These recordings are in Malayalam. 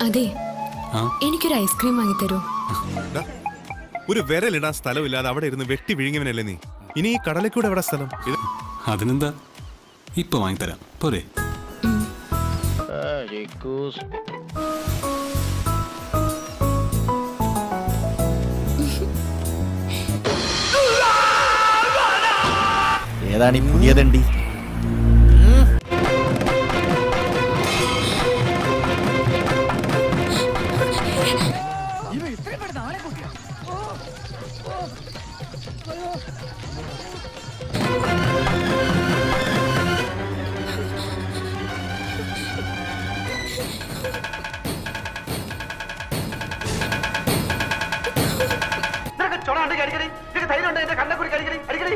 അതെ ആ എനിക്കൊരു ഐസ്ക്രീം വാങ്ങിത്തരൂ ഡാ, ഒരു വിരലിടാൻ സ്ഥലമില്ലാതെ അവിടെ ഇരുന്ന് വെട്ടി വിഴുങ്ങിയവനല്ലേ നീ ഇനി ഈ കടലക്കൂടെ എവിടെ സ്ഥലം ഇത് അതിനെന്താ ഇപ്പൊ വാങ്ങിത്തരാം പോരെ ഏതാണ് ഈ പുതിയ ദണ്ടി നിനക്ക് ചുണ ഉണ്ട് അടിക്കടി നിനക്ക് ധൈര്യം ഉണ്ട് എന്റെ കണ്ണെ കുറി അടിക്കടി അടിക്കടി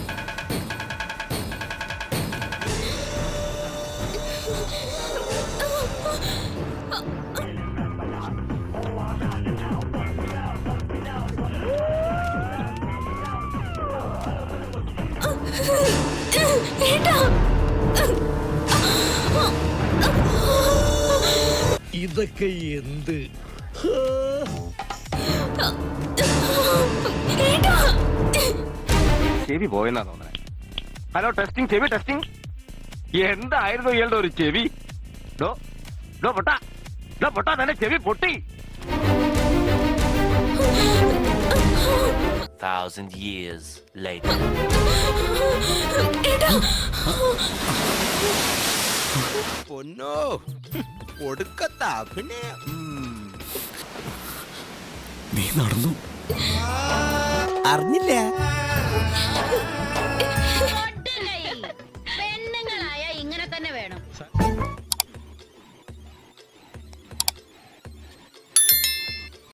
ഇതൊക്കെ എന്ത് ചെവി പോയെന്നാ തോന്നണേ ഹലോ ടെസ്റ്റിംഗ് ചെവി ടെസ്റ്റിംഗ് എന്തായിരുന്നു ഇയാളുടെ ഒരു ചെവി ഡോ ഡോ പൊട്ടാ ഡോ പൊട്ടാ തന്നെ ചെവി പൊട്ടി Thousand years later. പൊന്നോ ഒടുക്കത്ത അഭിനയം നീ നടന്നു അറിഞ്ഞില്ല